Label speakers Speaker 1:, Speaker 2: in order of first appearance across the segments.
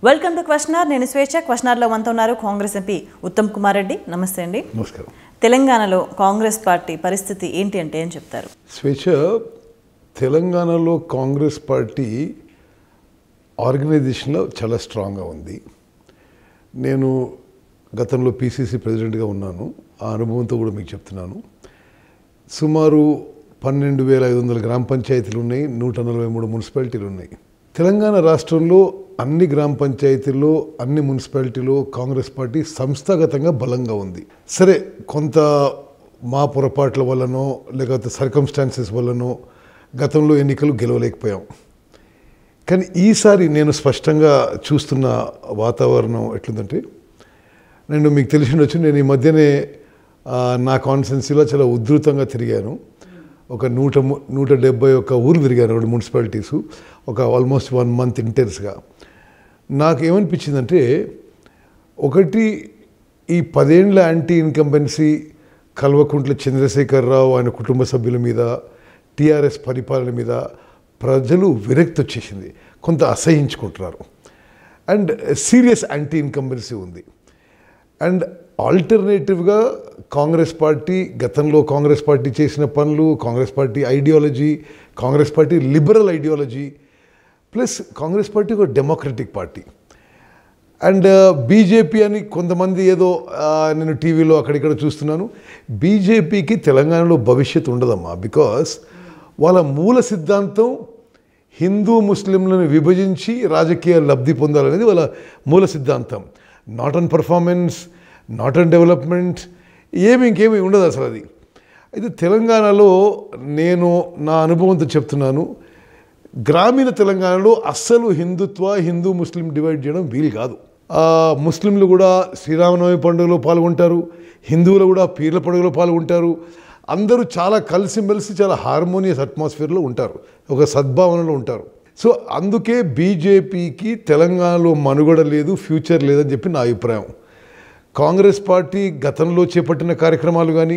Speaker 1: welcome to questionnaire నేను స్వేచ్ఛ క్వశ్చనర్లో మనతో ఉన్నారు కాంగ్రెస్ ఎంపీ ఉత్తమ్ కుమార్ రెడ్డి నమస్తే అండి
Speaker 2: నమస్కారం
Speaker 1: తెలంగాణలో కాంగ్రెస్ పార్టీ పరిస్థితి ఏంటి అంటే ఏం చెప్తారు
Speaker 2: స్వేచ్ఛ తెలంగాణలో కాంగ్రెస్ పార్టీ ఆర్గనైజేషన్లో చాలా స్ట్రాంగ్గా ఉంది నేను గతంలో పీసీసీ ప్రెసిడెంట్గా ఉన్నాను ఆ అనుభవంతో కూడా మీకు చెప్తున్నాను సుమారు పన్నెండు వేల ఐదు వందల గ్రామ పంచాయతీలు ఉన్నాయి నూట నలభై మూడు మున్సిపాలిటీలు ఉన్నాయి తెలంగాణ రాష్ట్రంలో అన్ని గ్రామ పంచాయతీల్లో అన్ని మున్సిపాలిటీలో కాంగ్రెస్ పార్టీ సంస్థాగతంగా బలంగా ఉంది సరే కొంత మా పొరపాట్ల వల్లనో లేకపోతే సర్కమ్స్టాన్సెస్ వల్లనో గతంలో ఎన్నికలు గెలవలేకపోయాం కానీ ఈసారి నేను స్పష్టంగా చూస్తున్న వాతావరణం ఎట్లుందంటే నేను మీకు తెలిసిండొచ్చు నేను ఈ మధ్యనే ఆ, నా కాన్స్టెన్సీలో చాలా ఉధృతంగా తిరిగాను ఒక నూట ము- నూట డెబ్బై ఒక్క ఊరు తిరిగాను రెండు మున్సిపాలిటీసు ఒక ఆల్మోస్ట్ వన్ మంత్ ఇంటెన్స్గా నాకు ఏమనిపించిందంటే ఒకటి ఈ పదేండ్ల యాంటీ ఇన్కంబెన్సీ కల్వకుంట్ల చంద్రశేఖరరావు ఆయన కుటుంబ సభ్యుల మీద టీఆర్ఎస్ పరిపాలన మీద ప్రజలు విరక్తి వచ్చేసింది కొంత అసహించుకుంటున్నారు అండ్ సీరియస్ యాంటీ ఇన్కంబెన్సీ ఉంది అండ్ ఆల్టర్నేటివ్గా కాంగ్రెస్ పార్టీ గతంలో కాంగ్రెస్ పార్టీ చేసిన పనులు Congress party ideology Congress party liberal ideology plus Congress party ఒక డెమోక్రటిక్ పార్టీ అండ్ బీజేపీ అని కొంతమంది ఏదో ఆ, నేను టీవీలో అక్కడిక్కడ చూస్తున్నాను బీజేపీకి తెలంగాణలో భవిష్యత్తు ఉండదమ్మా బికాస్ వాళ్ళ మూల సిద్ధాంతం హిందూ ముస్లింలను విభజించి రాజకీయ లబ్ధి పొందాలనేది వాళ్ళ మూల సిద్ధాంతం not on performance not on development ఏమి ఇంకేమి ఉండదు అసలు అది అయితే తెలంగాణలో నేను నా అనుభవంతో చెప్తున్నాను గ్రామీణ తెలంగాణలో అస్సలు హిందుత్వ హిందూ ముస్లిం డివైడ్ చేయడం వీలు కాదు ఆ, ముస్లింలు కూడా శ్రీరామనవమి పండుగలో పాల్గొంటారు హిందువులు కూడా పీర్ల పండుగలో పాల్గొంటారు అందరూ చాలా కలిసిమెలిసి చాలా హార్మోనియస్ అట్మాస్ఫియర్లో ఉంటారు ఒక సద్భావనలో ఉంటారు సో అందుకే బీజేపీకి తెలంగాణలో మనుగడ లేదు ఫ్యూచర్ లేదని చెప్పి నా అభిప్రాయం కాంగ్రెస్ పార్టీ గతంలో చేపట్టిన కార్యక్రమాలు కానీ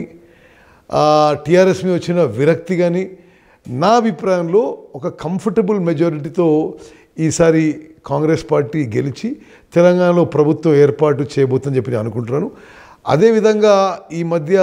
Speaker 2: టీఆర్ఎస్ మీద వచ్చిన విరక్తి కానీ నా అభిప్రాయంలో ఒక కంఫర్టబుల్ మెజారిటీతో ఈసారి కాంగ్రెస్ పార్టీ గెలిచి తెలంగాణలో ప్రభుత్వం ఏర్పాటు చేయబోతుందని చెప్పి నేను అనుకుంటున్నాను అదేవిధంగా ఈ మధ్య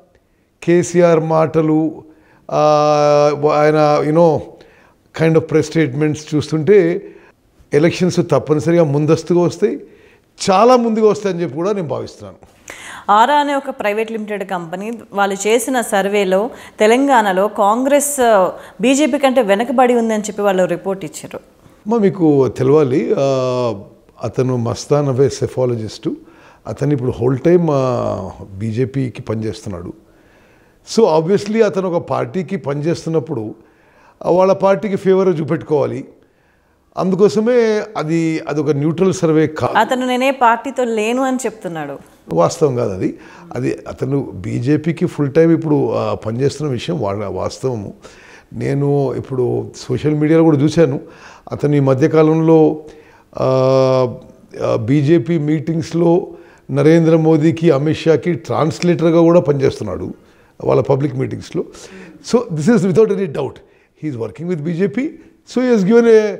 Speaker 2: కేసీఆర్ మాటలు ఆ, ఆయన you know kind of press statements చూస్తుంటే ఎలక్షన్స్ తప్పనిసరిగా ముందస్తుగా వస్తాయి చాలా ముందుగా వస్తాయని చెప్పి కూడా నేను భావిస్తున్నాను
Speaker 1: ఆరా అనే ఒక ప్రైవేట్ లిమిటెడ్ కంపెనీ వాళ్ళు చేసిన సర్వేలో తెలంగాణలో కాంగ్రెస్ బీజేపీ కంటే వెనకబడి ఉందని చెప్పి వాళ్ళు రిపోర్ట్ ఇచ్చారు
Speaker 2: అమ్మా మీకు తెలవాలి ఆ, అతను మస్తాన్ అవే సెఫాలజిస్టు అతను ఇప్పుడు హోల్ టైమ్ బీజేపీకి పనిచేస్తున్నాడు సో ఆబ్వియస్లీ అతను ఒక పార్టీకి పనిచేస్తున్నప్పుడు ఆ, వాళ్ళ పార్టీకి ఫేవర్ చూపెట్టుకోవాలి అందుకోసమే అది అదొక న్యూట్రల్ సర్వే కా
Speaker 1: అతను నేనే పార్టీతో లేను అని చెప్తున్నాడు
Speaker 2: వాస్తవం కాదు అది అది అతను బీజేపీకి ఫుల్ టైం ఇప్పుడు ఆ, పనిచేస్తున్న విషయం వాళ్ళ వాస్తవము నేను ఇప్పుడు సోషల్ మీడియాలో కూడా చూశాను అతను ఈ మధ్యకాలంలో బీజేపీ మీటింగ్స్లో నరేంద్ర మోదీకి అమిత్ షాకి ట్రాన్స్లేటర్గా కూడా పనిచేస్తున్నాడు వాళ్ళ పబ్లిక్ మీటింగ్స్లో so this is without any doubt he is working with BJP so is given a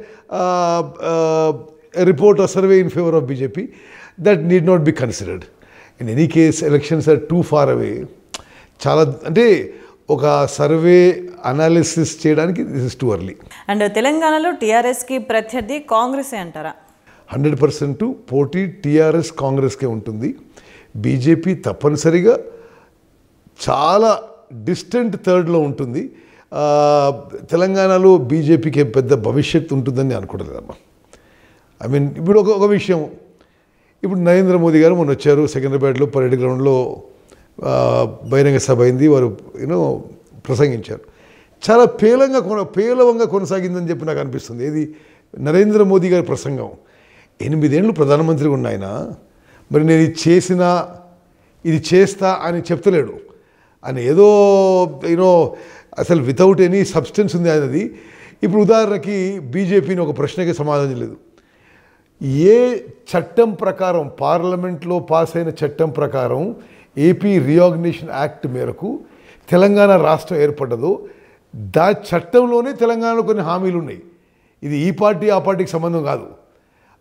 Speaker 2: report or survey in favour of BJP that need not be considered in any case elections are too far away చాలా అంటే ఒక survey analysis చేయడానికి this is too early
Speaker 1: and తెలంగాణలో టీఆర్ఎస్కి ప్రత్యర్థి కాంగ్రెసే అంటారా
Speaker 2: hundred percent పోటీ టీఆర్ఎస్ కాంగ్రెస్కే ఉంటుంది బీజేపీ తప్పనిసరిగా చాలా డిస్టెంట్ థర్డ్లో ఉంటుంది ఆ, తెలంగాణలో బీజేపీకి పెద్ద భవిష్యత్తు ఉంటుందని నేను అనుకోవట్లేదమ్మా ఐ మీన్ ఇప్పుడు ఒక ఒక విషయం ఇప్పుడు నరేంద్ర మోదీ గారు మొన్న వచ్చారు సెకండ్రాబాద్లో పరేడ్ గ్రౌండ్లో ఆ, బహిరంగ సభ అయింది వారు యూనో ప్రసంగించారు చాలా పేలంగా కొన పేలవంగా కొనసాగిందని చెప్పి నాకు అనిపిస్తుంది ఏది నరేంద్ర మోదీ గారి ప్రసంగం ఎనిమిదేళ్ళు ప్రధానమంత్రిగా ఉన్న ఆయన మరి నేను ఇది చేసినా ఇది చేస్తా అని చెప్తలేడు అని ఏదో యూనో అసలు వితౌట్ ఎనీ సబ్స్టెన్స్ ఉంది ఆయనది ఇప్పుడు ఉదాహరణకి బీజేపీని ఒక ప్రశ్నకి సమాధానం లేదు ఏ చట్టం ప్రకారం పార్లమెంట్లో పాస్ అయిన చట్టం ప్రకారం ఏపీ రియాగ్నేషన్ యాక్ట్ మేరకు తెలంగాణ రాష్ట్రం ఏర్పడ్డదో దా చట్టంలోనే తెలంగాణలో కొన్ని హామీలు ఉన్నాయి ఇది ఈ పార్టీ ఆ పార్టీకి సంబంధం కాదు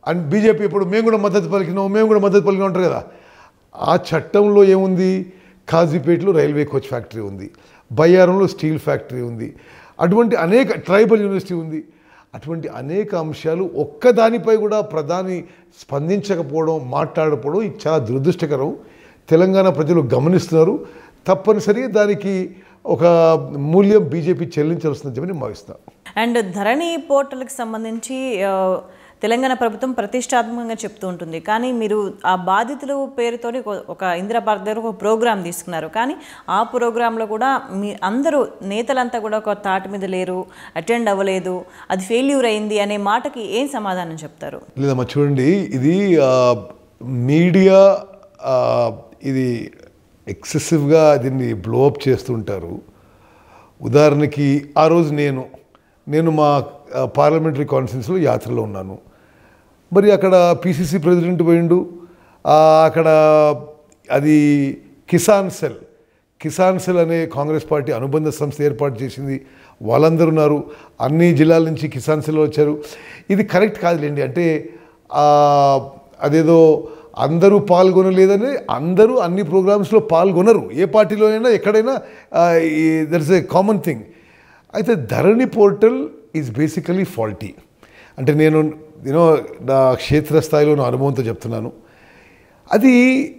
Speaker 2: అండ్ బీజేపీ ఇప్పుడు మేము కూడా మద్దతు పలికినాం మేము కూడా మద్దతు పలికినాం అంటారు కదా ఆ చట్టంలో ఏముంది కాజీపేటలో రైల్వే కోచ్ ఫ్యాక్టరీ ఉంది బయ్యారంలో స్టీల్ ఫ్యాక్టరీ ఉంది అటువంటి అనేక ట్రైబల్ యూనివర్సిటీ ఉంది అటువంటి అనేక అంశాలు ఒక్కదానిపై కూడా ప్రధాని స్పందించకపోవడం మాట్లాడకపోవడం ఇది చాలా దురదృష్టకరం తెలంగాణ ప్రజలు గమనిస్తున్నారు తప్పనిసరిగా దానికి ఒక మూల్యం బీజేపీ చెల్లించాల్సిందని చెప్పి నేను భావిస్తాను
Speaker 1: అండ్ ధరణి పోర్టల్కి సంబంధించి ఆ, తెలంగాణ ప్రభుత్వం ప్రతిష్టాత్మకంగా చెప్తూ ఉంటుంది కానీ మీరు ఆ బాధితుల పేరుతోని ఒక- ఒక ఇందిరా పార్క్ దగ్గర ఒక ప్రోగ్రామ్ తీసుకున్నారు కానీ ఆ ప్రోగ్రాంలో కూడా మీ అందరూ నేతలంతా కూడా ఒక తాటి మీద లేరు అటెండ్ అవ్వలేదు అది ఫెయిల్యూర్ అయింది అనే మాటకి ఏం సమాధానం చెప్తారు
Speaker 2: లేదమ్మా చూడండి ఇది ఆ, మీడియా ఆ, ఇది ఎక్సెసివ్గా దీన్ని బ్లోఅప్ చేస్తుంటారు ఉదాహరణకి ఆ రోజు నేను నేను మా ఆ, పార్లమెంటరీ కాన్ఫరెన్స్లో యాత్రలో ఉన్నాను మరి అక్కడ పిసిసి ప్రెసిడెంట్ పోయిండు ఆ, అక్కడ అది కిసాన్ సెల్ కిసాన్ సెల్ అనే కాంగ్రెస్ పార్టీ అనుబంధ సంస్థ ఏర్పాటు చేసింది వాళ్ళందరూ ఉన్నారు అన్ని జిల్లాల నుంచి కిసాన్ సెల్ వచ్చారు ఇది కరెక్ట్ కాదులేండి అంటే ఆ, అదేదో అందరూ పాల్గొనలేదని అందరూ అన్ని ప్రోగ్రామ్స్లో పాల్గొనరు ఏ పార్టీలోనైనా ఎక్కడైనా there is a common thing అయితే Dharani portal is basically faulty అంటే నేను యూనో నా క్షేత్రస్థాయిలో నా అనుభవంతో చెప్తున్నాను అది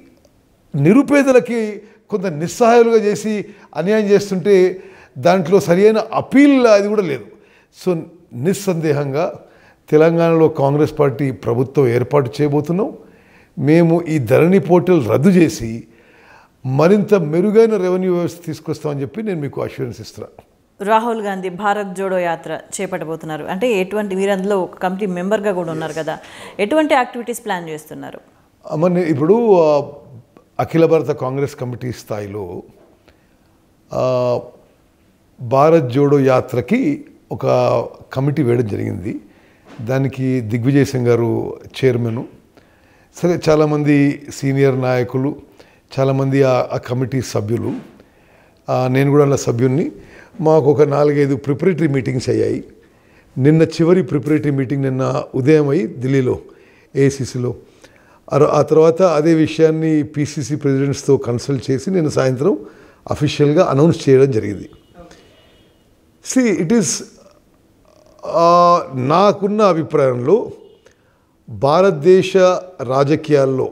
Speaker 2: నిరుపేదలకి కొంత నిస్సహాయాలుగా చేసి అన్యాయం చేస్తుంటే దాంట్లో సరియైన అపీల్ అది కూడా లేదు సో నిస్సందేహంగా తెలంగాణలో కాంగ్రెస్ పార్టీ ప్రభుత్వం ఏర్పాటు చేయబోతున్నాం మేము ఈ ధరణి పోర్టల్ రద్దు చేసి మరింత మెరుగైన రెవెన్యూ వ్యవస్థ తీసుకొస్తామని చెప్పి నేను మీకు అష్యూరెన్స్ ఇస్తున్నాను
Speaker 1: రాహుల్ గాంధీ భారత్ జోడో యాత్ర చేపట్టబోతున్నారు అంటే ఎటువంటి మీరు అందులో ఒక కమిటీ మెంబర్గా కూడా ఉన్నారు కదా ఎటువంటి యాక్టివిటీస్ ప్లాన్ చేస్తున్నారు
Speaker 2: మన ఇప్పుడు ఆ, అఖిల భారత కాంగ్రెస్ కమిటీ స్థాయిలో ఆ, భారత్ జోడో యాత్రకి ఒక కమిటీ వేయడం జరిగింది దానికి దిగ్విజయ్ సింగ్ గారు చైర్మను సరే చాలామంది సీనియర్ నాయకులు చాలామంది ఆ ఆ కమిటీ సభ్యులు ఆ, నేను కూడా అలా సభ్యుల్ని మాకు ఒక నాలుగైదు ప్రిపరేటరీ మీటింగ్స్ అయ్యాయి నిన్న చివరి ప్రిపరేటరీ మీటింగ్ నిన్న ఉదయం అయ్యి ఢిల్లీలో ఏఐసిసిలో ఆ తర్వాత అదే విషయాన్ని పిసిసి ప్రెసిడెంట్స్తో కన్సల్ట్ చేసి నేను సాయంత్రం అఫీషియల్గా అనౌన్స్ చేయడం జరిగింది సి ఇట్ ఈస్ నాకున్న అభిప్రాయంలో భారతదేశ రాజకీయాల్లో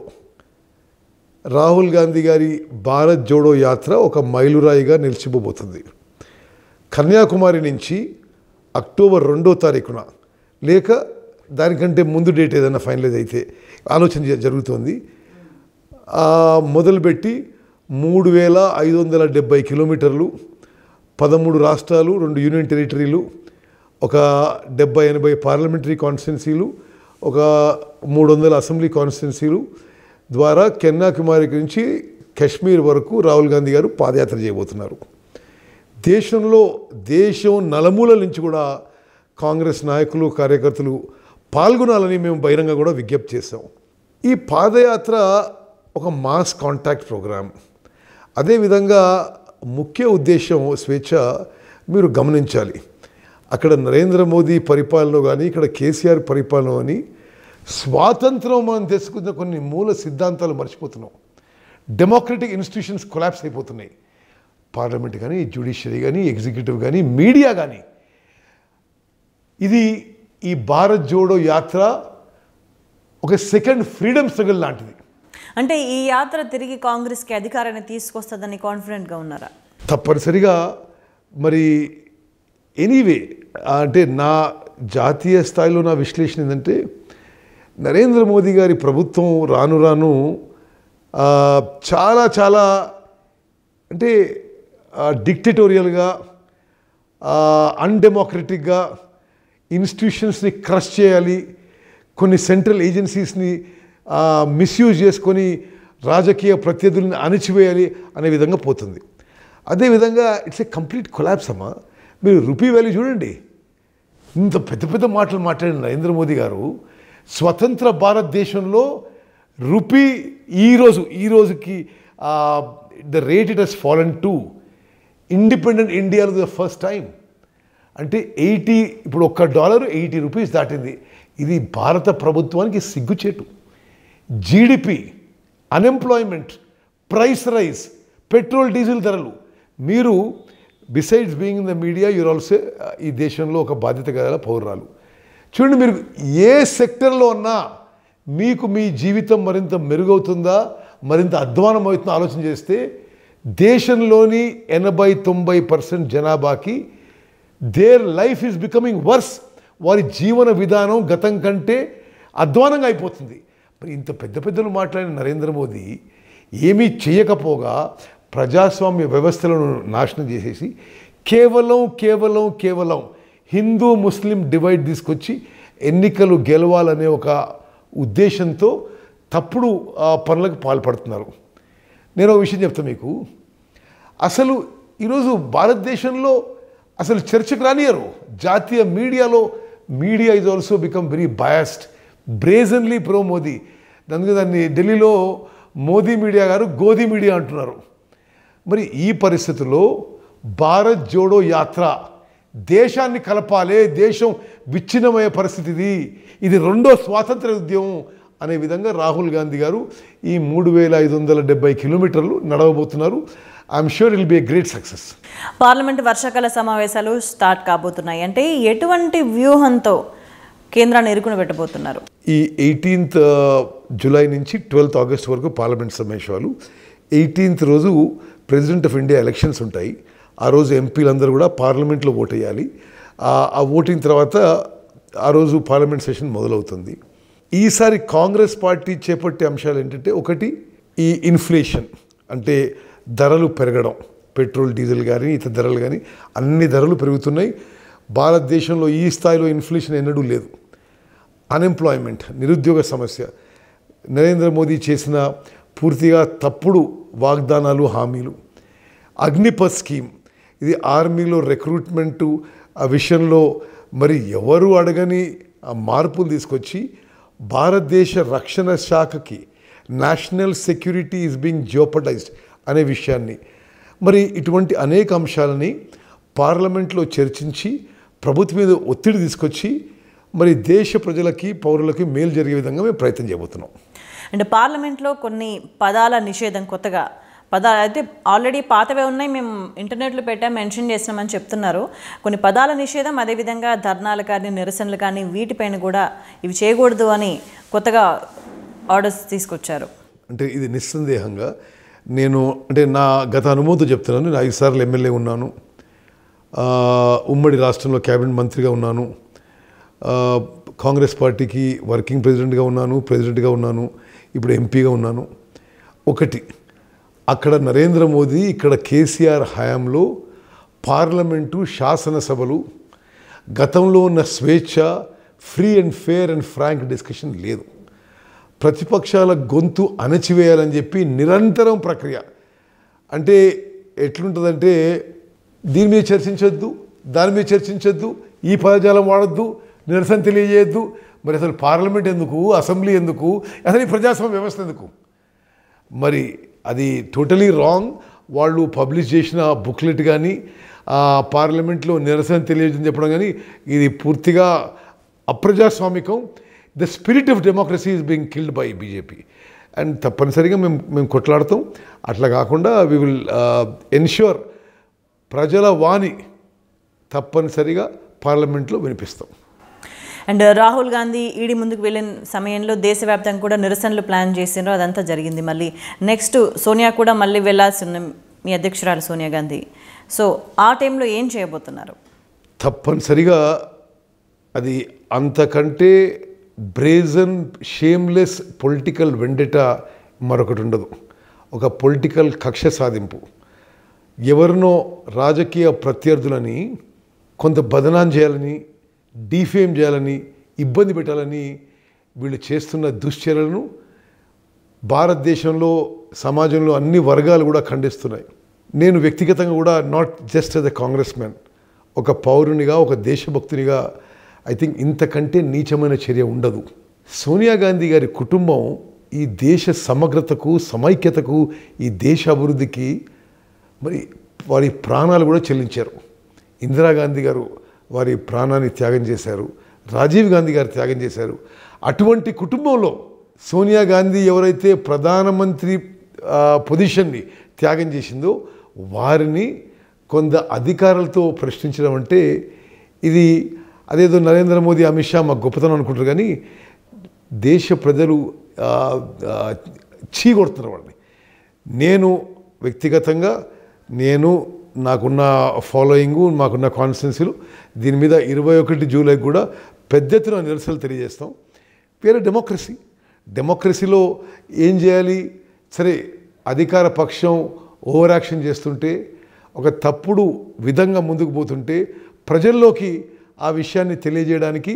Speaker 2: రాహుల్ గాంధీ గారి భారత్ జోడో యాత్ర ఒక మైలురాయిగా నిలిచిపోబోతుంది కన్యాకుమారి నుంచి అక్టోబర్ రెండో తారీఖున లేక దానికంటే ముందు డేట్ ఏదైనా ఫైనలైజ్ అయితే ఆలోచన జ- జరుగుతోంది ఆ, మొదలుపెట్టి మూడు వేల ఐదు వందల డెబ్బై కిలోమీటర్లు పదమూడు రాష్ట్రాలు రెండు యూనియన్ టెరిటరీలు ఒక డెబ్బై ఎనభై పార్లమెంటరీ కాన్స్టిట్యున్సీలు ఒక మూడు వందల అసెంబ్లీ కాన్స్టిట్యున్సీలు ద్వారా కన్యాకుమారి నుంచి కశ్మీర్ వరకు రాహుల్ గాంధీ గారు పాదయాత్ర చేయబోతున్నారు దేశంలో దేశం నలుమూల నుంచి కూడా కాంగ్రెస్ నాయకులు కార్యకర్తలు పాల్గొనాలని మేము బహిరంగ కూడా విజ్ఞప్తి చేశాం ఈ పాదయాత్ర ఒక మాస్ కాంటాక్ట్ ప్రోగ్రామ్ అదేవిధంగా ముఖ్య ఉద్దేశం స్వేచ్ఛ మీరు గమనించాలి అక్కడ నరేంద్ర మోదీ పరిపాలన కానీ ఇక్కడ కేసీఆర్ పరిపాలన కానీ స్వాతంత్రం మనం తెచ్చుకున్న కొన్ని మూల సిద్ధాంతాలు మర్చిపోతున్నాం డెమోక్రటిక్ ఇన్స్టిట్యూషన్స్ కొలాప్స్ అయిపోతున్నాయి పార్లమెంట్ కానీ జ్యుడిషియరీ కానీ ఎగ్జిక్యూటివ్ కానీ మీడియా కానీ ఇది ఈ భారత్ జోడో యాత్ర ఒక సెకండ్ ఫ్రీడమ్ స్ట్రగల్ లాంటిది
Speaker 1: అంటే ఈ యాత్ర తిరిగి కాంగ్రెస్కి అధికారాన్ని తీసుకొస్తుందని కాన్ఫిడెంట్గా ఉన్నారా
Speaker 2: తప్పనిసరిగా మరి ఎనీవే అంటే నా జాతీయ స్థాయిలో నా విశ్లేషణ ఏంటంటే నరేంద్ర మోదీ గారి ప్రభుత్వం రాను రాను ఆ, చాలా చాలా అంటే డిక్టటోరియల్గా అన్డెమోక్రటిక్గా ఇన్స్టిట్యూషన్స్ని క్రష్ చేయాలి కొన్ని సెంట్రల్ ఏజెన్సీస్ని మిస్యూజ్ చేసుకొని రాజకీయ ప్రత్యర్థుల్ని అణిచివేయాలి అనే విధంగా పోతుంది అదేవిధంగా ఇట్స్ ఏ కంప్లీట్ కొలాప్స్ అమ్మా మీరు రూపీ వాల్యూ చూడండి ఇంత పెద్ద పెద్ద మాటలు మాట్లాడిన నరేంద్ర మోదీ గారు స్వతంత్ర భారతదేశంలో రూపీ ఈరోజు ఈ రోజుకి the rate it has fallen to independent ఇండియాలో ద ఫస్ట్ టైం అంటే ఎయిటీ ఇప్పుడు ఒక్క డాలర్ ఎయిటీ రూపీస్ దాటింది ఇది భారత ప్రభుత్వానికి సిగ్గుచేటు GDP unemployment price rise petrol diesel ధరలు మీరు besides being in the media you're also ఈ దేశంలో ఒక బాధ్యత గల పౌరాలు చూడండి మీరు ఏ సెక్టర్లో ఉన్నా మీకు మీ జీవితం మరింత మెరుగవుతుందా మరింత అధ్వానం అవుతుందో ఆలోచన చేస్తే దేశంలోని ఎనభై తొంభై పర్సెంట్ జనాభాకి their life is becoming worse వారి జీవన విధానం గతం కంటే అధ్వానంగా అయిపోతుంది మరి ఇంత పెద్ద పెద్దలు మాట్లాడిన నరేంద్ర మోదీ ఏమీ చేయకపోగా ప్రజాస్వామ్య వ్యవస్థలను నాశనం చేసేసి కేవలం కేవలం కేవలం హిందూ ముస్లిం డివైడ్ తీసుకొచ్చి ఎన్నికలు గెలవాలనే ఒక ఉద్దేశంతో తప్పుడు ఆ, పనులకు పాల్పడుతున్నారు నేను ఒక విషయం చెప్తా మీకు అసలు ఈరోజు భారతదేశంలో అసలు చర్చకు రానియరు జాతీయ మీడియాలో media is also become very biased brazenly pro Modi అందుకే దాన్ని ఢిల్లీలో మోదీ మీడియా గారు గోదీ మీడియా అంటున్నారు మరి ఈ పరిస్థితుల్లో భారత్ జోడో యాత్ర దేశాన్ని కలపాలే దేశం విచ్ఛిన్నమయ్యే పరిస్థితి ఇది ఇది రెండో స్వాతంత్ర ఉద్యమం అనే విధంగా రాహుల్ గాంధీ గారు ఈ మూడు వేల ఐదు వందల డెబ్బై కిలోమీటర్లు నడవబోతున్నారు I'm sure will be a great success
Speaker 1: parliament వర్షాకాల సమావేశాలు స్టార్ట్ కాబోతున్నాయి అంటే ఎటువంటి వ్యూహంతో కేంద్రాన్ని ఇరుకుని పెట్టబోతున్నారు
Speaker 2: ఈ ఎయిటీన్త్ జూలై నుంచి ట్వెల్త్ ఆగస్ట్ వరకు పార్లమెంట్ సమావేశాలు ఎయిటీన్త్ రోజు ప్రెసిడెంట్ ఆఫ్ ఇండియా ఎలక్షన్స్ ఉంటాయి ఆ రోజు ఎంపీలందరూ కూడా పార్లమెంట్లో ఓట్ వేయాలి ఆ- ఆ ఓటింగ్ తర్వాత ఆ రోజు పార్లమెంట్ సెషన్ మొదలవుతుంది ఈసారి కాంగ్రెస్ పార్టీ చేపట్టే అంశాలు ఏంటంటే ఒకటి ఈ ఇన్ఫ్లేషన్ అంటే ధరలు పెరగడం పెట్రోల్ డీజిల్ కానీ ఇతర ధరలు కానీ అన్ని ధరలు పెరుగుతున్నాయి భారతదేశంలో ఈ స్థాయిలో ఇన్ఫ్లేషన్ ఎన్నడూ లేదు అన్ఎంప్లాయ్మెంట్ నిరుద్యోగ సమస్య నరేంద్ర మోదీ చేసిన పూర్తిగా తప్పుడు వాగ్దానాలు హామీలు అగ్నిపథ్ స్కీమ్ ఇది ఆర్మీలో రిక్రూట్మెంట్ ఆ విషయంలో మరి ఎవరు అడగని ఆ మార్పులు తీసుకొచ్చి భారతదేశ రక్షణ శాఖకి national security is being jeopardised అనే విషయాన్ని మరి ఇటువంటి అనేక అంశాలని పార్లమెంట్లో చర్చించి ప్రభుత్వం మీద ఒత్తిడి తీసుకొచ్చి మరి దేశ ప్రజలకి పౌరులకి మేలు జరిగే విధంగా మేము ప్రయత్నం చేయబోతున్నాం
Speaker 1: అంటే పార్లమెంట్లో కొన్ని పదాల నిషేధం కొత్తగా పదాలు అయితే ఆల్రెడీ పాతవే ఉన్నాయి మేము ఇంటర్నెట్లో పెట్టాం మెన్షన్ చేసినామని చెప్తున్నారు కొన్ని పదాల నిషేధం అదేవిధంగా ధర్నాలు కానీ నిరసనలు కానీ వీటిపైన కూడా ఇవి చేయకూడదు అని కొత్తగా ఆర్డర్స్ తీసుకొచ్చారు
Speaker 2: అంటే ఇది నిస్సందేహంగా నేను అంటే నా గత అనుభవంతో చెప్తున్నాను నేను ఐదు సార్లు ఎమ్మెల్యే ఉన్నాను ఆ, ఉమ్మడి రాష్ట్రంలో క్యాబినెట్ మంత్రిగా ఉన్నాను ఆ, కాంగ్రెస్ పార్టీకి వర్కింగ్ ప్రెసిడెంట్గా ఉన్నాను ప్రెసిడెంట్గా ఉన్నాను ఇప్పుడు ఎంపీగా ఉన్నాను ఒకటి అక్కడ నరేంద్ర మోదీ ఇక్కడ కేసీఆర్ హయాంలో పార్లమెంటు శాసనసభలు గతంలో ఉన్న స్వేచ్ఛ free and fair and frank discussion లేదు ప్రతిపక్షాల గొంతు అణచివేయాలని చెప్పి నిరంతరం ప్రక్రియ అంటే ఎట్లుంటుందంటే దీని మీద చర్చించొద్దు దాని మీద చర్చించొద్దు ఈ పదజాలం వాడొద్దు నిరసన తెలియజేయొద్దు మరి అసలు పార్లమెంట్ ఎందుకు అసెంబ్లీ ఎందుకు అసలు ఈ ప్రజాస్వామ్య వ్యవస్థ ఎందుకు మరి అది టోటలీ రాంగ్ వాళ్ళు పబ్లిష్ చేసిన బుక్లెట్ కానీ ఆ పార్లమెంట్లో నిరసన తెలియజేయడం చెప్పడం కానీ ఇది పూర్తిగా అప్రజాస్వామికం the spirit of democracy is being killed by BJP and తప్పనిసరిగా మేము మేము కొట్లాడతాం అట్లా కాకుండా వి విల్ ఎన్ష్యూర్ ప్రజల వాణి తప్పనిసరిగా పార్లమెంట్లో వినిపిస్తాం
Speaker 1: అండ్ రాహుల్ గాంధీ ఈడీ ముందుకు వెళ్ళిన సమయంలో దేశవ్యాప్తంగా కూడా నిరసనలు ప్లాన్ చేసిండ్రు అదంతా జరిగింది మళ్ళీ నెక్స్ట్ సోనియా కూడా మళ్ళీ వెళ్ళాల్సి ఉన్న మీ అధ్యక్షురాలు సోనియా గాంధీ సో ఆ టైంలో ఏం చేయబోతున్నారు
Speaker 2: తప్పనిసరిగా అది అంతకంటే బ్రేజన్ షేమ్లెస్ పొలిటికల్ వెండెట మరొకటి ఉండదు ఒక పొలిటికల్ కక్ష సాధింపు ఎవరినో రాజకీయ ప్రత్యర్థులని కొంత బదనాం చేయాలని డీఫేమ్ చేయాలని ఇబ్బంది పెట్టాలని వీళ్ళు చేస్తున్న దుశ్చర్యలను భారతదేశంలో సమాజంలో అన్ని వర్గాలు కూడా ఖండిస్తున్నాయి నేను వ్యక్తిగతంగా కూడా not just as a Congress man ఒక పౌరునిగా ఒక దేశభక్తునిగా ఐ థింక్ ఇంతకంటే నీచమైన చర్య ఉండదు సోనియా గాంధీ గారి కుటుంబం ఈ దేశ సమగ్రతకు సమైక్యతకు ఈ దేశ అభివృద్ధికి మరి వారి ప్రాణాలు కూడా చెల్లించారు ఇందిరాగాంధీ గారు వారి ప్రాణాన్ని త్యాగం చేశారు రాజీవ్ గాంధీ గారు త్యాగం చేశారు అటువంటి కుటుంబంలో సోనియా గాంధీ ఎవరైతే ప్రధానమంత్రి ఆ, పొజిషన్ని త్యాగం చేసిందో వారిని కొంత అధికారులతో ప్రశ్నించడం అంటే ఇది అదేదో నరేంద్ర మోదీ అమిత్ షా మాకు గొప్పతనం అనుకుంటారు కానీ దేశ ప్రజలు ఆ, ఆ, చీకొడుతున్నారు వాళ్ళని నేను వ్యక్తిగతంగా నేను నాకున్న ఫాలోయింగు మాకున్న కాన్స్టిట్యున్సీలు దీని మీద ఇరవై ఒకటి జూలై కూడా పెద్ద ఎత్తున నిరసనలు తెలియజేస్తాం వేరే డెమోక్రసీ డెమోక్రసీలో ఏం చేయాలి సరే అధికార పక్షం ఓవర్ యాక్షన్ చేస్తుంటే ఒక తప్పుడు విధంగా ముందుకు పోతుంటే ప్రజల్లోకి ఆ విషయాన్ని తెలియజేయడానికి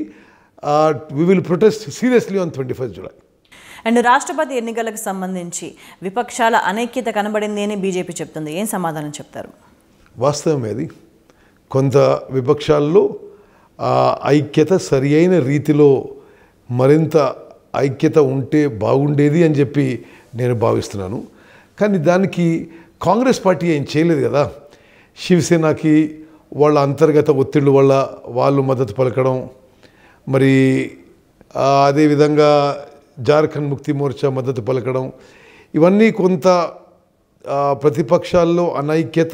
Speaker 2: we will protest seriously on twenty first July
Speaker 1: and రాష్ట్రపతి ఎన్నికలకు సంబంధించి విపక్షాల అనైక్యత కనబడింది అని బీజేపీ చెప్తుంది ఏం సమాధానం చెప్తారు
Speaker 2: వాస్తవమే అది కొంత విపక్షాల్లో ఆ ఐక్యత సరి అయిన రీతిలో మరింత ఐక్యత ఉంటే బాగుండేది అని చెప్పి నేను భావిస్తున్నాను కానీ దానికి కాంగ్రెస్ పార్టీ ఏం చేయలేదు కదా శివసేనకి వాళ్ళ అంతర్గత ఒత్తిళ్ళు వల్ల వాళ్ళు మద్దతు పలకడం మరి ఆ, అదేవిధంగా జార్ఖండ్ ముక్తి మోర్చా మద్దతు పలకడం ఇవన్నీ కొంత ఆ, ప్రతిపక్షాల్లో అనైక్యత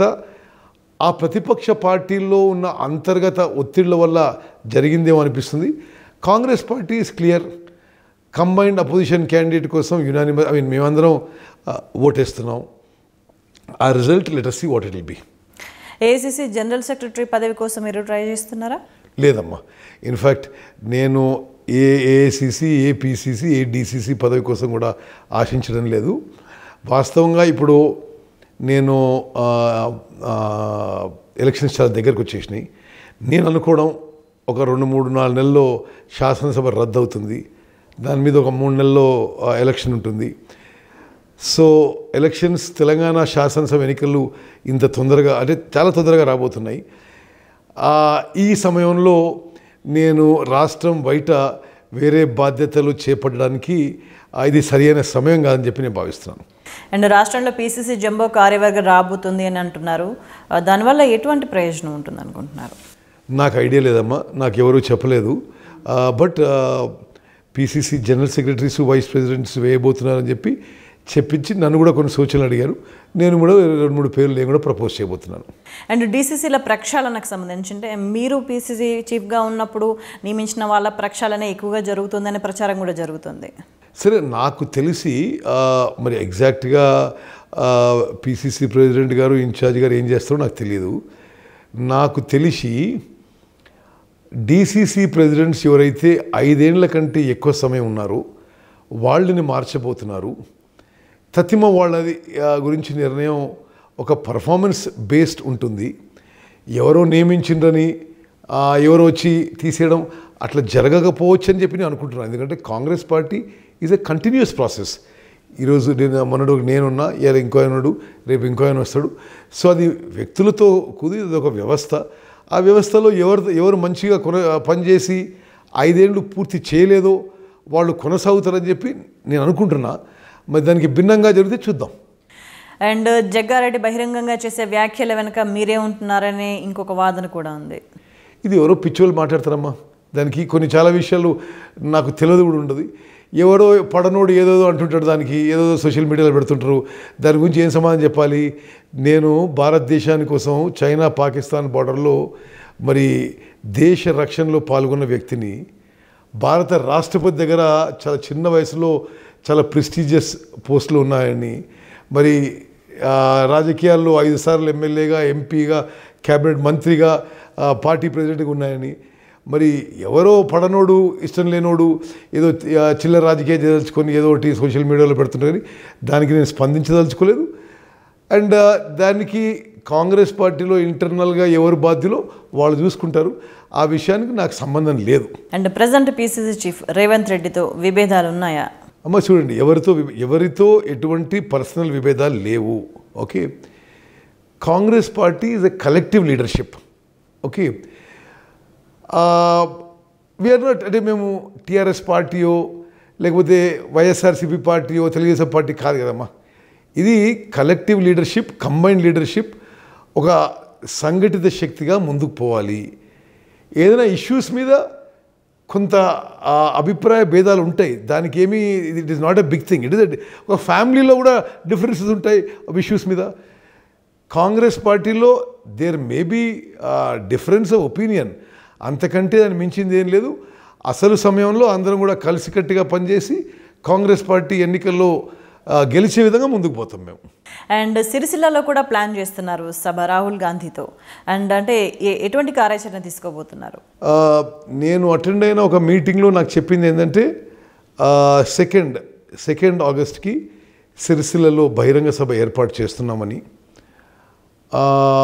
Speaker 2: ఆ ప్రతిపక్ష పార్టీల్లో ఉన్న అంతర్గత ఒత్తిళ్ల వల్ల జరిగిందేమో అనిపిస్తుంది Congress party is clear combined opposition candidate కోసం యునానిమస్ ఐ మీన్ మేమందరం ఆ, ఓటేస్తున్నాం ఆ result letter see what it will be
Speaker 1: AICC general secretary పదవి కోసం మీరు ట్రై చేస్తున్నారా
Speaker 2: లేదమ్మా ఇన్ఫ్యాక్ట్ నేను ఏ ఏఐసిసి ఏ పిసిసి ఏ డిసిసి పదవి కోసం కూడా ఆశించడం లేదు వాస్తవంగా ఇప్పుడు నేను ఆ, ఆ, ఎలక్షన్స్ చాలా దగ్గరకు వచ్చేసినాయి నేను అనుకోవడం ఒక రెండు మూడు నాలుగు నెలల్లో శాసనసభ రద్దు అవుతుంది దాని మీద ఒక మూడు నెలల్లో ఆ, ఎలక్షన్ ఉంటుంది సో ఎలక్షన్స్ తెలంగాణ శాసనసభ ఎన్నికలు ఇంత తొందరగా అంటే చాలా తొందరగా రాబోతున్నాయి ఆ, ఈ సమయంలో నేను రాష్ట్రం బయట వేరే బాధ్యతలు చేపట్టడానికి ఆ, ఇది సరియైన సమయం కాదని చెప్పి నేను భావిస్తున్నాను
Speaker 1: అండ్ రాష్ట్రంలో పీసీసీ జంబో కార్యవర్గం రాబోతుంది అని అంటున్నారు ఆ, దానివల్ల ఎటువంటి ప్రయోజనం ఉంటుంది అనుకుంటున్నారు
Speaker 2: నాకు ఐడియా లేదమ్మా నాకు ఎవరూ చెప్పలేదు but PCC general secretaries vice presidents వేయబోతున్నారని చెప్పి చెప్పించి నన్ను కూడా కొన్ని సూచనలు అడిగారు నేను కూడా రెండు మూడు పేర్లు నేను కూడా ప్రపోజ్ చేయబోతున్నాను
Speaker 1: అండ్ డీసీసీల ప్రక్షాళనకు సంబంధించి అంటే మీరు పీసీసీ చీఫ్గా ఉన్నప్పుడు నియమించిన వాళ్ళ ప్రక్షాళన ఎక్కువగా జరుగుతుందనే ప్రచారం కూడా జరుగుతుంది
Speaker 2: సరే నాకు తెలిసి ఆ, మరి ఎగ్జాక్ట్గా పిసిసి ప్రెసిడెంట్ గారు ఇన్ఛార్జ్ గారు ఏం చేస్తారో నాకు తెలియదు నాకు తెలిసి డీసీసీ ప్రెసిడెంట్స్ ఎవరైతే ఐదేళ్ల కంటే ఎక్కువ సమయం ఉన్నారో వాళ్ళని మార్చబోతున్నారు తతిమ వాళ్ళది ఆ, గురించి నిర్ణయం ఒక పర్ఫార్మెన్స్ బేస్డ్ ఉంటుంది ఎవరో నియమించిండ్రని ఆ, ఎవరో వచ్చి తీసేయడం అట్లా జరగకపోవచ్చు అని చెప్పి నేను అనుకుంటున్నాను ఎందుకంటే Congress party is a continuous process ఈరోజు నేను మొన్నడు నేనున్నా ఇలా ఇంకో ఆయనడు రేపు ఇంకో ఆయన వస్తాడు సో అది వ్యక్తులతో కుది ఇది ఒక వ్యవస్థ ఆ వ్యవస్థలో ఎవరు ఎవరు మంచిగా కొన పనిచేసి ఐదేళ్ళు పూర్తి చేయలేదో వాళ్ళు కొనసాగుతారని చెప్పి నేను అనుకుంటున్నా మరి దానికి భిన్నంగా జరిగితే చూద్దాం
Speaker 1: అండ్ జగ్గారెడ్డి బహిరంగంగా చేసే వ్యాఖ్యల వెనుక మీరే ఉంటున్నారనే ఇంకొక వాదన కూడా ఉంది
Speaker 2: ఇది ఎవరో పిచ్చోళ్ళు మాట్లాడతారమ్మా దానికి కొన్ని చాలా విషయాలు నాకు తెలియదు కూడా ఉండదు ఎవరో పడనోడు ఏదేదో అంటుంటాడు దానికి ఏదో సోషల్ మీడియాలో పెడుతుంటారు దాని గురించి ఏం సమాధానం చెప్పాలి నేను భారతదేశాని కోసం చైనా పాకిస్తాన్ బార్డర్లో మరి దేశ రక్షణలో పాల్గొన్న వ్యక్తిని భారత రాష్ట్రపతి దగ్గర చాలా చిన్న వయసులో చాలా ప్రెస్టీజియస్ పోస్టులు ఉన్నాయని మరి ఆ, రాజకీయాల్లో ఐదు సార్లు ఎమ్మెల్యేగా ఎంపీగా క్యాబినెట్ మంత్రిగా ఆ, పార్టీ ప్రెసిడెంట్గా ఉన్నాయని మరి ఎవరో పడనోడు ఇష్టం లేనోడు ఏదో ఆ, చిల్లర రాజకీయ చేయదలుచుకొని ఏదో ఒకటి సోషల్ మీడియాలో పెడుతున్నారని దానికి నేను స్పందించదలుచుకోలేదు అండ్ ఆ, దానికి కాంగ్రెస్ పార్టీలో ఇంటర్నల్గా ఎవరు బాధ్యులో వాళ్ళు చూసుకుంటారు ఆ విషయానికి నాకు సంబంధం లేదు
Speaker 1: and present PCC chief Revanth రెడ్డితో విభేదాలు ఉన్నాయా
Speaker 2: అమ్మ చూడండి ఎవరితో విభ- ఎవరితో ఎటువంటి పర్సనల్ విభేదాలు లేవు okay Congress party is a collective leadership okay we're not అంటే మేము టీఆర్ఎస్ పార్టీయో లేకపోతే వైఎస్ఆర్సీపీ పార్టీయో తెలుగుదేశం పార్టీ కాదు కదమ్మా ఇది కలెక్టివ్ లీడర్షిప్ కంబైన్డ్ లీడర్షిప్ ఒక సంఘటిత శక్తిగా ముందుకు పోవాలి ఏదైనా ఇష్యూస్ మీద కొంత ఆ, అభిప్రాయ భేదాలు ఉంటాయి దానికి ఏమీ it is not a big thing it is ఒక ఫ్యామిలీలో కూడా డిఫరెన్సెస్ ఉంటాయి ఇష్యూస్ మీద కాంగ్రెస్ పార్టీలో there may be difference of opinion అంతకంటే దాన్ని మించింది ఏం లేదు అసలు సమయంలో అందరం కూడా కలిసికట్టుగా పనిచేసి కాంగ్రెస్ పార్టీ ఎన్నికల్లో ఆ, గెలిచే విధంగా ముందుకు పోతాం మేము
Speaker 1: అండ్ సిరిసిల్లలో కూడా ప్లాన్ చేస్తున్నారు సభ రాహుల్ గాంధీతో అండ్ అంటే ఏ- ఎటువంటి కార్యాచరణ తీసుకోబోతున్నారు
Speaker 2: ఆ, నేను అటెండ్ అయిన ఒక మీటింగ్లో నాకు చెప్పింది ఏంటంటే సెకండ్ సెకండ్ ఆగస్ట్కి సిరిసిల్లలో బహిరంగ సభ ఏర్పాటు చేస్తున్నామని ఆ,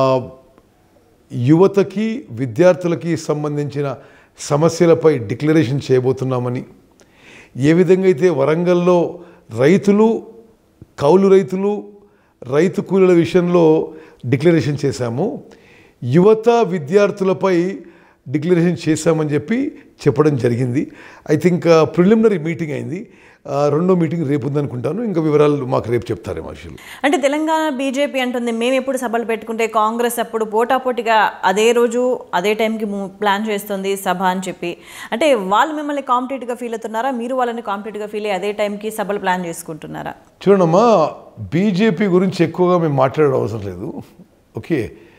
Speaker 2: యువతకి విద్యార్థులకి సంబంధించిన సమస్యలపై డిక్లరేషన్ చేయబోతున్నామని ఏ విధంగా అయితే వరంగల్లో రైతులు కౌలు రైతులు రైతు కూలీల విషయంలో డిక్లరేషన్ చేశాము యువత విద్యార్థులపై డిక్లరేషన్ చేశామని చెప్పి చెప్పడం జరిగింది ఐ థింక్ ప్రిలిమినరీ మీటింగ్ అయింది ఆ, రెండో మీటింగ్ రేపు ఉందనుకుంటాను ఇంకా వివరాలు మాకు రేపు చెప్తారేమో విషయంలో
Speaker 1: అంటే తెలంగాణ బీజేపీ అంటుంది మేము ఎప్పుడు సభలు పెట్టుకుంటే కాంగ్రెస్ అప్పుడు పోటాపోటీగా అదే రోజు అదే టైంకి ము- ప్లాన్ చేస్తుంది సభ అని చెప్పి అంటే వాళ్ళు మిమ్మల్ని కాంపిటేటివ్గా ఫీల్ అవుతున్నారా మీరు వాళ్ళని కాంపిటేటివ్గా ఫీల్ అయ్యి అదే టైంకి సభలు ప్లాన్ చేసుకుంటున్నారా
Speaker 2: చూడమ్మా బీజేపీ గురించి ఎక్కువగా మేము మాట్లాడడం అవసరం లేదు ఓకే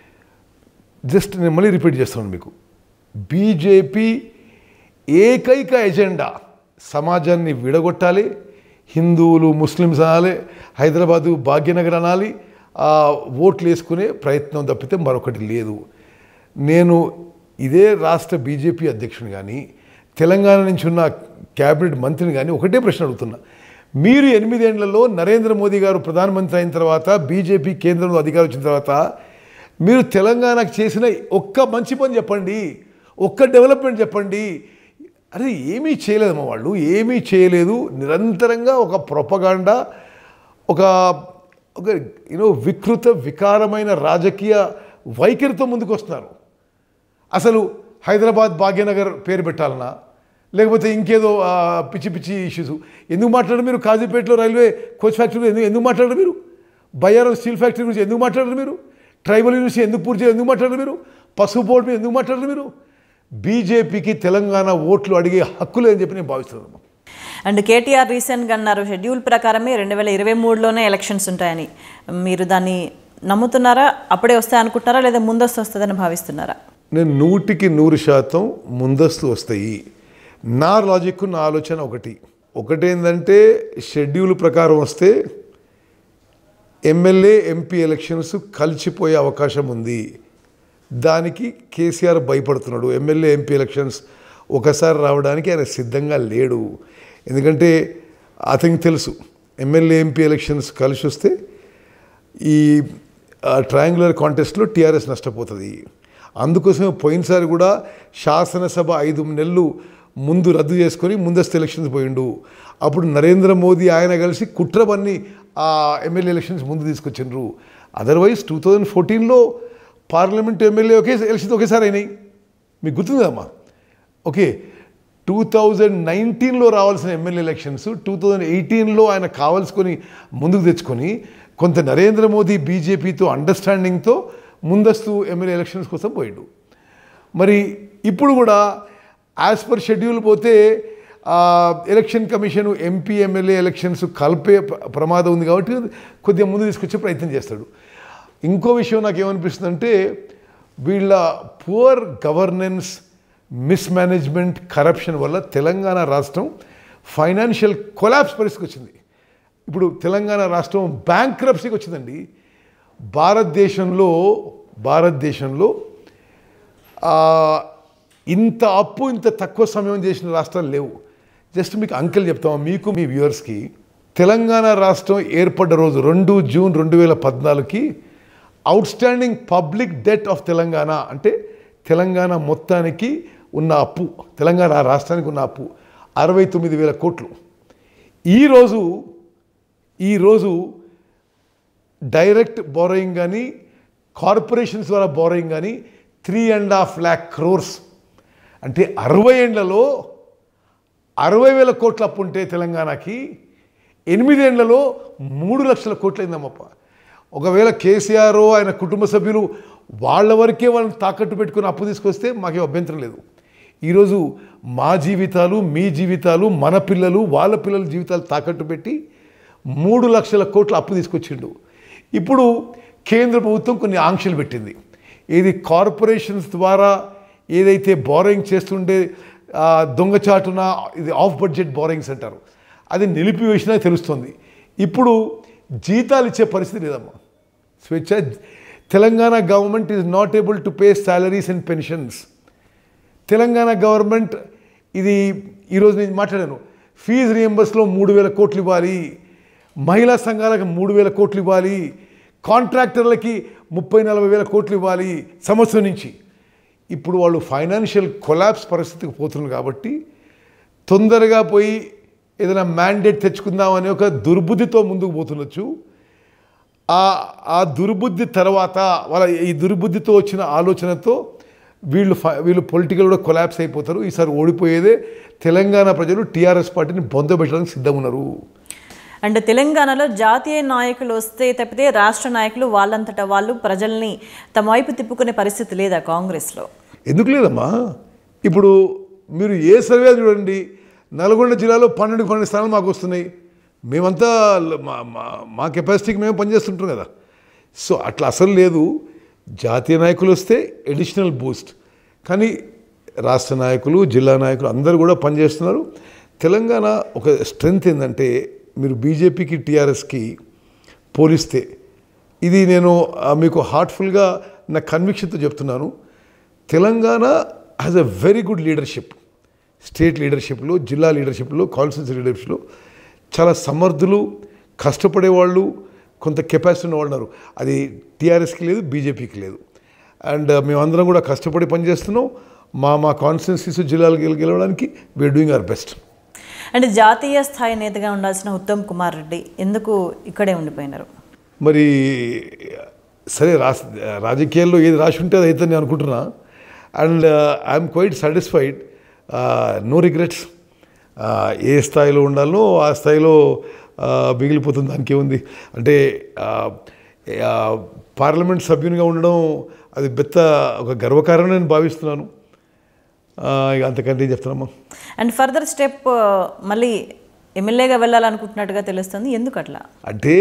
Speaker 2: జస్ట్ నేను మళ్ళీ రిపీట్ చేస్తున్నాను మీకు బీజేపీ ఏకైక ఎజెండా సమాజాన్ని విడగొట్టాలి హిందువులు ముస్లిమ్స్ అనాలి హైదరాబాదు భాగ్యనగర్ అనాలి ఆ, ఓట్లు వేసుకునే ప్రయత్నం తప్పితే మరొకటి లేదు నేను ఇదే రాష్ట్ర బీజేపీ అధ్యక్షుని కానీ తెలంగాణ నుంచి ఉన్న క్యాబినెట్ మంత్రిని కానీ ఒకటే ప్రశ్న అడుగుతున్నా మీరు ఎనిమిదేళ్లలో నరేంద్ర మోదీ గారు ప్రధానమంత్రి అయిన తర్వాత బీజేపీ కేంద్రంలో అధికారం వచ్చిన తర్వాత మీరు తెలంగాణకు చేసిన ఒక్క మంచి పని చెప్పండి ఒక్క డెవలప్మెంట్ చెప్పండి అరే ఏమీ చేయలేదమ్మా వాళ్ళు ఏమీ చేయలేదు నిరంతరంగా ఒక ప్రొపగాండా ఒక ఒక యూనో వికృత వికారమైన రాజకీయ వైఖరితో ముందుకు వస్తున్నారు అసలు హైదరాబాద్ భాగ్యనగర్ పేరు పెట్టాలనా లేకపోతే ఇంకేదో ఆ, పిచ్చి పిచ్చి ఇష్యూస్ ఎందుకు మాట్లాడరు మీరు కాజీపేటలో రైల్వే కోచ్ ఫ్యాక్టరీ ఎందుకు ఎందుకు మాట్లాడరు మీరు బయ్యారం స్టీల్ ఫ్యాక్టరీ గురించి ఎందుకు మాట్లాడరు మీరు ట్రైబల్ యూనివర్సిటీ ఎందుకు పూర్తి ఎందుకు మాట్లాడరు మీరు పసుపు బోర్డు మీద ఎందుకు మాట్లాడరు మీరు బీజేపీకి తెలంగాణ ఓట్లు అడిగే హక్కు లేదని చెప్పి నేను భావిస్తున్నాను
Speaker 1: అండ్ కేటీఆర్ రీసెంట్గా అన్నారు షెడ్యూల్ ప్రకారమే రెండు వేల ఇరవై మూడులోనే ఎలక్షన్స్ ఉంటాయని మీరు దాన్ని నమ్ముతున్నారా అప్పుడే వస్తాయి అనుకుంటున్నారా లేదా ముందస్తు వస్తుందని భావిస్తున్నారా
Speaker 2: నేను నూటికి నూరు శాతం ముందస్తు వస్తాయి నా లాజిక్ నా ఆలోచన ఒకటి ఒకటేంటంటే షెడ్యూల్ ప్రకారం వస్తే ఎమ్మెల్యే ఎంపీ ఎలక్షన్స్ కలిసిపోయే అవకాశం ఉంది దానికి కేసీఆర్ భయపడుతున్నాడు ఎమ్మెల్యే ఎంపీ ఎలక్షన్స్ ఒకసారి రావడానికి ఆయన సిద్ధంగా లేడు ఎందుకంటే అతనికి తెలుసు ఎమ్మెల్యే ఎంపీ ఎలక్షన్స్ కలిసి వస్తే ఈ ట్రయాంగులర్ కాంటెస్ట్లో టీఆర్ఎస్ నష్టపోతుంది అందుకోసమే పోయినసారి కూడా శాసనసభ ఐదు నెలలు ముందు రద్దు చేసుకొని ముందస్తు ఎలక్షన్స్ పోయిండు అప్పుడు నరేంద్ర మోదీ ఆయన కలిసి కుట్రవన్నీ ఆ ఎమ్మెల్యే ఎలక్షన్స్ ముందు తీసుకొచ్చిండ్రు అదర్వైజ్ టూ థౌజండ్ ఫోర్టీన్లో పార్లమెంట్ ఎమ్మెల్యే ఒకే ఎలక్షన్స్ ఒకేసారి అయినాయి మీకు గుర్తుందమ్మా ఓకే టూ థౌజండ్ నైన్టీన్లో రావాల్సిన ఎమ్మెల్యే ఎలక్షన్స్ టూ థౌజండ్ ఎయిటీన్లో ఆయన కావాల్సుకొని ముందుకు తెచ్చుకొని కొంత నరేంద్ర మోదీ బీజేపీతో అండర్స్టాండింగ్తో ముందస్తు ఎమ్మెల్యే ఎలక్షన్స్ కోసం పోయాడు మరి ఇప్పుడు కూడా యాజ్ పర్ షెడ్యూల్ పోతే ఆ, election commission MP MLA elections కలిపే ప్ర- ప్రమాదం ఉంది కాబట్టి కొద్దిగా ముందు తీసుకొచ్చే ప్రయత్నం చేస్తాడు ఇంకో విషయం నాకు ఏమనిపిస్తుందంటే వీళ్ళ పువర్ గవర్నెన్స్ మిస్మేనేజ్మెంట్ కరప్షన్ వల్ల తెలంగాణ రాష్ట్రం ఫైనాన్షియల్ కొలాప్స్ పరిస్థితికి వచ్చింది ఇప్పుడు తెలంగాణ రాష్ట్రం బ్యాంక్రప్సీకి వచ్చిందండి భారతదేశంలో భారతదేశంలో ఆ, ఇంత అప్పు ఇంత తక్కువ సమయం చేసిన రాష్ట్రాలు లేవు జస్ట్ మీకు అంకెల్ చెప్తాము మీకు మీ వ్యూవర్స్కి తెలంగాణ రాష్ట్రం ఏర్పడ్డ రోజు రెండు జూన్ రెండు వేల పద్నాలుగుకి outstanding public debt of Telangana అంటే తెలంగాణ మొత్తానికి ఉన్న అప్పు తెలంగాణ రాష్ట్రానికి ఉన్న అప్పు అరవై తొమ్మిది వేల కోట్లు ఈరోజు ఈరోజు డైరెక్ట్ బోరోయింగ్ కానీ కార్పొరేషన్స్ ద్వారా బోరోయింగ్ కానీ three and half lakh crores అంటే అరవై ఏండ్లలో అరవై వేల కోట్ల అప్పు ఉంటే తెలంగాణకి ఎనిమిదేండ్లలో మూడు లక్షల కోట్లు అయిందమ్మప్ప ఒకవేళ కేసీఆర్ ఆయన కుటుంబ సభ్యులు వాళ్ళ వరకే వాళ్ళని తాకట్టు పెట్టుకుని అప్పు తీసుకొస్తే మాకేం అభ్యంతరం లేదు ఈరోజు మా జీవితాలు మీ జీవితాలు మన పిల్లలు వాళ్ళ పిల్లల జీవితాలు తాకట్టు పెట్టి మూడు లక్షల కోట్ల అప్పు తీసుకొచ్చిండు ఇప్పుడు కేంద్ర ప్రభుత్వం కొన్ని ఆంక్షలు పెట్టింది ఇది కార్పొరేషన్స్ ద్వారా ఏదైతే బారోయింగ్ చేస్తుండే ఆ, దొంగచాటున ఇది ఆఫ్ బడ్జెట్ బారోయింగ్స్ అంటారు అది నిలిపివేసినా తెలుస్తుంది ఇప్పుడు జీతాలు ఇచ్చే పరిస్థితి లేదమ్మా Swetcha Telangana government is not able to pay salaries and pensions Telangana government ఇది ఈరోజు నేను మాట్లాడాను ఫీజు రియంబర్స్లో మూడు వేల కోట్లు ఇవ్వాలి మహిళా సంఘాలకు మూడు వేల కోట్లు ఇవ్వాలి కాంట్రాక్టర్లకి ముప్పై నలభై వేల కోట్లు ఇవ్వాలి సంవత్సరం నుంచి ఇప్పుడు వాళ్ళు ఫైనాన్షియల్ కొలాప్స్ పరిస్థితికి పోతున్నారు కాబట్టి తొందరగా పోయి ఏదైనా మ్యాండేట్ తెచ్చుకుందామనే ఒక దుర్బుద్ధితో ముందుకు పోతుండొచ్చు ఆ ఆ దుర్బుద్ధి తర్వాత వాళ్ళ ఈ దుర్బుద్ధితో వచ్చిన ఆలోచనతో వీళ్ళు ఫ- వీళ్ళు పొలిటికల్ కూడా కొలాప్స్ అయిపోతారు ఈసారి ఓడిపోయేదే తెలంగాణ ప్రజలు టీఆర్ఎస్ పార్టీని బొందబెట్టడానికి సిద్ధం ఉన్నారు
Speaker 1: అండ్ తెలంగాణలో జాతీయ నాయకులు వస్తే తప్పితే రాష్ట్ర నాయకులు వాళ్ళంతటా వాళ్ళు ప్రజల్ని తమ వైపు తిప్పుకునే పరిస్థితి లేదా కాంగ్రెస్లో
Speaker 2: ఎందుకు లేదమ్మా ఇప్పుడు మీరు ఏ సర్వే చూడండి నల్గొండ జిల్లాలో పన్నెండు పన్నెండు స్థానాలు మాకు వస్తున్నాయి మేమంతా ల- మా మా మా కెపాసిటీకి మేము పనిచేస్తుంటాం కదా సో అట్లా అసలు లేదు జాతీయ నాయకులు వస్తే ఎడిషనల్ బూస్ట్ కానీ రాష్ట్ర నాయకులు జిల్లా నాయకులు అందరూ కూడా పనిచేస్తున్నారు తెలంగాణ ఒక స్ట్రెంగ్త్ ఏంటంటే మీరు బీజేపీకి టీఆర్ఎస్కి పోలిస్తే ఇది నేను ఆ, మీకు హార్ట్ఫుల్గా నా కన్విక్షన్తో చెప్తున్నాను Telangana has a very good leadership state లీడర్షిప్లో జిల్లా లీడర్షిప్లో కాన్స్టిట్యూన్సీ లీడర్షిప్లో చాలా సమర్థులు కష్టపడేవాళ్ళు కొంత కెపాసిటీ ఉన్న వాళ్ళు ఉన్నారు అది టీఆర్ఎస్కి లేదు బీజేపీకి లేదు అండ్ మేమందరం కూడా కష్టపడి పనిచేస్తున్నాం మా మా కాన్స్టిట్యున్సీస్ జిల్లాలు గెల గెలవడానికి వీఆర్ డూయింగ్ అవర్ బెస్ట్
Speaker 1: అంటే జాతీయ స్థాయి నేతగా ఉండాల్సిన ఉత్తమ్ కుమార్ రెడ్డి ఎందుకు ఇక్కడే ఉండిపోయినారు
Speaker 2: మరి సరే రాస్ రాజకీయాల్లో ఏది రాసి ఉంటే అది అయితే నేను అనుకుంటున్నా and I'm quite satisfied no regrets ఏ స్థాయిలో ఉండాలో ఆ స్థాయిలో ఆ, మిగిలిపోతుంది దానికి ఏముంది అంటే ఆ, ఆ, పార్లమెంట్ సభ్యునిగా ఉండడం అది పెద్ద ఒక గర్వకారణం నేను భావిస్తున్నాను ఆ, ఇక అంతకంటే ఏం చెప్తున్నామా
Speaker 1: అండ్ ఫర్దర్ స్టెప్ మళ్ళీ ఎమ్మెల్యేగా వెళ్ళాలనుకుంటున్నట్టుగా తెలుస్తుంది ఎందుకు అట్లా
Speaker 2: అంటే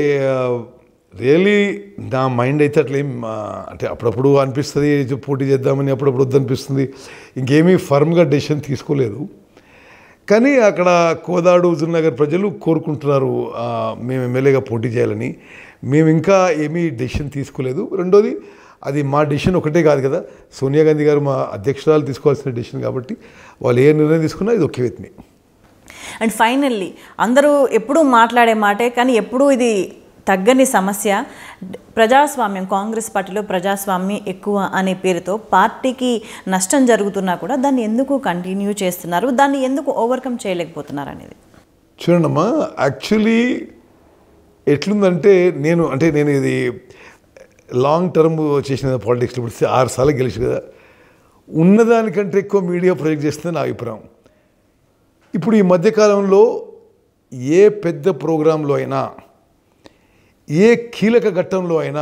Speaker 2: రియలీ నా మైండ్ అయితే అట్లా ఏం ఆ, అంటే అప్పుడప్పుడు అనిపిస్తుంది ఇది పోటీ చేద్దామని అప్పుడప్పుడు వద్దు అనిపిస్తుంది ఇంకేమీ ఫర్మ్గా డెసిషన్ తీసుకోలేదు కానీ అక్కడ కోదాడు హుజూర్నగర్ ప్రజలు కోరుకుంటున్నారు ఆ, మేము ఎమ్మెల్యేగా పోటీ చేయాలని మేము ఇంకా ఏమీ డెసిషన్ తీసుకోలేదు రెండోది అది మా డెసిషన్ ఒకటే కాదు కదా సోనియా గాంధీ గారు మా అధ్యక్షురాలు తీసుకోవాల్సిన డెసిషన్ కాబట్టి వాళ్ళు ఏ నిర్ణయం తీసుకున్నా ఇది okay with me
Speaker 1: and finally అందరూ ఎప్పుడూ మాట్లాడే మాటే కానీ ఎప్పుడూ ఇది తగ్గని సమస్య ప్రజాస్వామ్యం కాంగ్రెస్ పార్టీలో ప్రజాస్వామ్యం ఎక్కువ అనే పేరుతో పార్టీకి నష్టం జరుగుతున్నా కూడా దాన్ని ఎందుకు కంటిన్యూ చేస్తున్నారు దాన్ని ఎందుకు ఓవర్కమ్ చేయలేకపోతున్నారు అనేది
Speaker 2: చూడండమ్మా యాక్చువల్లీ ఎట్లుందంటే నేను అంటే నేను ఇది లాంగ్ టర్మ్ చేసిన పాలిటిక్స్లో ఇప్పుడు ఆరు సార్లు గెలిచి కదా ఉన్నదానికంటే ఎక్కువ మీడియా ప్రొజెక్ట్ చేస్తుంది నా అభిప్రాయం ఇప్పుడు ఈ మధ్యకాలంలో ఏ పెద్ద ప్రోగ్రాంలో అయినా ఏ కీలక ఘట్టంలో అయినా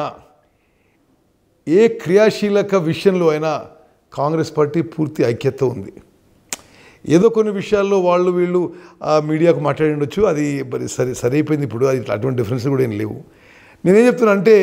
Speaker 2: ఏ క్రియాశీలక విషయంలో అయినా కాంగ్రెస్ పార్టీ పూర్తి ఐక్యత ఉంది ఏదో కొన్ని విషయాల్లో వాళ్ళు వీళ్ళు ఆ మీడియాకు మాట్లాడి ఉండొచ్చు అది మరి సరి సరైపోయింది ఇప్పుడు అది అటువంటి డిఫరెన్స్ కూడా ఏం లేవు నేనేం చెప్తున్నా అంటే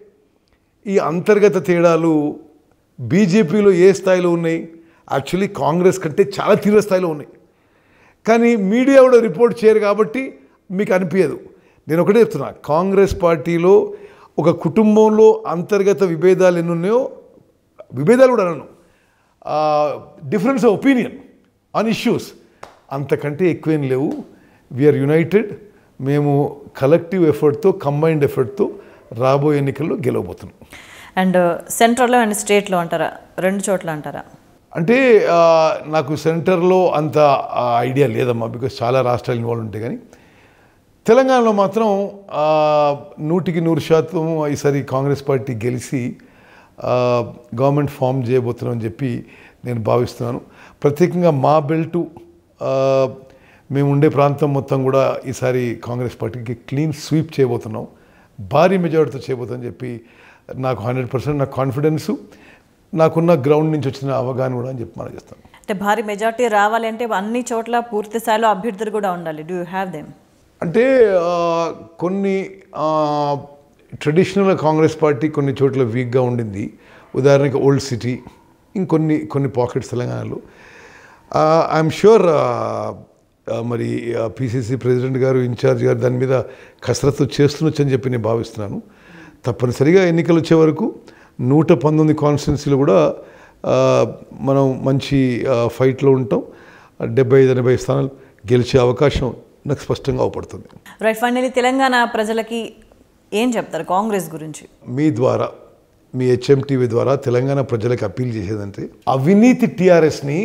Speaker 2: ఈ అంతర్గత తేడాలు బీజేపీలో ఏ స్థాయిలో ఉన్నాయి యాక్చువల్లీ కాంగ్రెస్ కంటే చాలా తీవ్ర స్థాయిలో ఉన్నాయి కానీ మీడియా కూడా రిపోర్ట్ చేయరు కాబట్టి మీకు అనిపించదు నేను ఒకటే చెప్తున్నా కాంగ్రెస్ పార్టీలో ఒక కుటుంబంలో అంతర్గత విభేదాలు ఎన్ని ఉన్నాయో విభేదాలు కూడా అనను difference of opinion on issues అంతకంటే ఎక్కువేం లేవు వీఆర్ యునైటెడ్ మేము కలెక్టివ్ ఎఫర్ట్తో కంబైన్డ్ ఎఫర్ట్తో రాబోయే ఎన్నికల్లో గెలవబోతున్నాం
Speaker 1: అండ్ సెంట్రల్లో అండ్ స్టేట్లో అంటారా రెండు చోట్ల అంటారా
Speaker 2: అంటే ఆ, నాకు సెంటర్లో అంత ఆ, ఐడియా లేదమ్మా బికాస్ చాలా రాష్ట్రాలు ఇన్వాల్వ్ ఉంటాయి కానీ తెలంగాణలో మాత్రం ఆ, నూటికి నూరు శాతం ఈసారి కాంగ్రెస్ పార్టీ గెలిచి ఆ, గవర్నమెంట్ ఫామ్ చేయబోతున్నామని చెప్పి నేను భావిస్తున్నాను ప్రత్యేకంగా మా బెల్టు ఆ, మేము ఉండే ప్రాంతం మొత్తం కూడా ఈసారి కాంగ్రెస్ పార్టీకి క్లీన్ స్వీప్ చేయబోతున్నాం భారీ మెజారిటీతో చేయబోతుందని చెప్పి నాకు హండ్రెడ్ పర్సెంట్ నాకు కాన్ఫిడెన్సు నాకున్న గ్రౌండ్ నుంచి వచ్చిన అవగాహన కూడా అని చెప్పి మనం చేస్తాను
Speaker 1: అంటే భారీ మెజార్టీ రావాలి అంటే అన్ని చోట్ల పూర్తి స్థాయిలో అభ్యర్థులు కూడా ఉండాలి డూ యూ హ్యావ్ దెమ్
Speaker 2: అంటే ఆ, కొన్ని ట్రెడిషనల్ కాంగ్రెస్ పార్టీ కొన్ని చోట్ల వీక్గా ఉండింది ఉదాహరణకి ఓల్డ్ సిటీ ఇంకొన్ని కొన్ని పాకెట్స్ తెలంగాణలో ఐఎమ్ షూర్ మరి పిసిసి ప్రెసిడెంట్ గారు ఇన్ఛార్జ్ గారు దాని మీద కసరత్తు చేస్తుండొచ్చని చెప్పి నేను భావిస్తున్నాను తప్పనిసరిగా ఎన్నికలు వచ్చే వరకు నూట పంతొమ్మిది కాన్స్టిట్యున్సీలు కూడా ఆ, మనం మంచి ఫైట్లో ఉంటాం డెబ్బై ఐదు ఎనభై స్థానాలు గెలిచే అవకాశం నాకు స్పష్టంగా అవపడుతుంది
Speaker 1: రైట్ ఫైనలీ తెలంగాణ ప్రజలకి ఏం చెప్తారు కాంగ్రెస్ గురించి
Speaker 2: మీ ద్వారా మీ హెచ్ఎంటీవీ ద్వారా తెలంగాణ ప్రజలకు అప్పీల్ చేసేదంటే అవినీతి టీఆర్ఎస్ని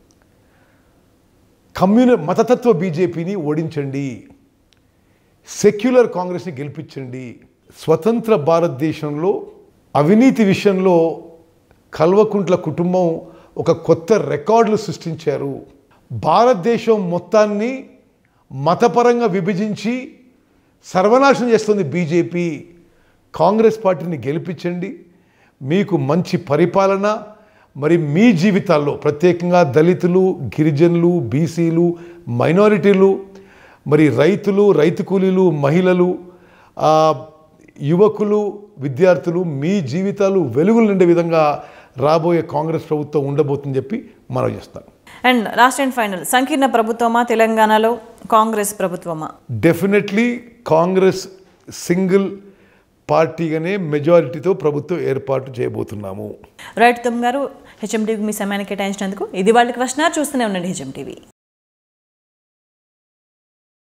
Speaker 2: కమ్యూన మతతత్వ బీజేపీని ఓడించండి సెక్యులర్ కాంగ్రెస్ని గెలిపించండి స్వతంత్ర భారతదేశంలో అవినీతి విషయంలో కల్వకుంట్ల కుటుంబం ఒక కొత్త రికార్డులు సృష్టించారు భారతదేశం మొత్తాన్ని మతపరంగా విభజించి సర్వనాశనం చేస్తుంది బీజేపీ కాంగ్రెస్ పార్టీని గెలిపించండి మీకు మంచి పరిపాలన మరి మీ జీవితాల్లో ప్రత్యేకంగా దళితులు గిరిజనులు బీసీలు మైనారిటీలు మరి రైతులు రైతు కూలీలు మహిళలు ఆ, యువకులు విద్యార్థులు మీ జీవితాలు వెలుగులు నిండే విధంగా రాబోయే కాంగ్రెస్ ప్రభుత్వం ఉండబోతుందని చెప్పి మనం చేస్తాను
Speaker 1: అండ్ లాస్ట్ అండ్ ఫైనల్ సంకీర్ణ ప్రభుత్వమా తెలంగాణలో కాంగ్రెస్ ప్రభుత్వమా
Speaker 2: డెఫినెట్లీ కాంగ్రెస్ సింగిల్ పార్టీగానే మెజారిటీతో ప్రభుత్వం ఏర్పాటు చేయబోతున్నాము
Speaker 1: రైట్ తమ్ గారు హెచ్ఎం టీవీకి మీ సమయాన్ని కేటాయించినందుకు ఇది వాళ్ళ క్వశ్చన్ చూస్తూనే ఉండండి హెచ్ఎం టీవీ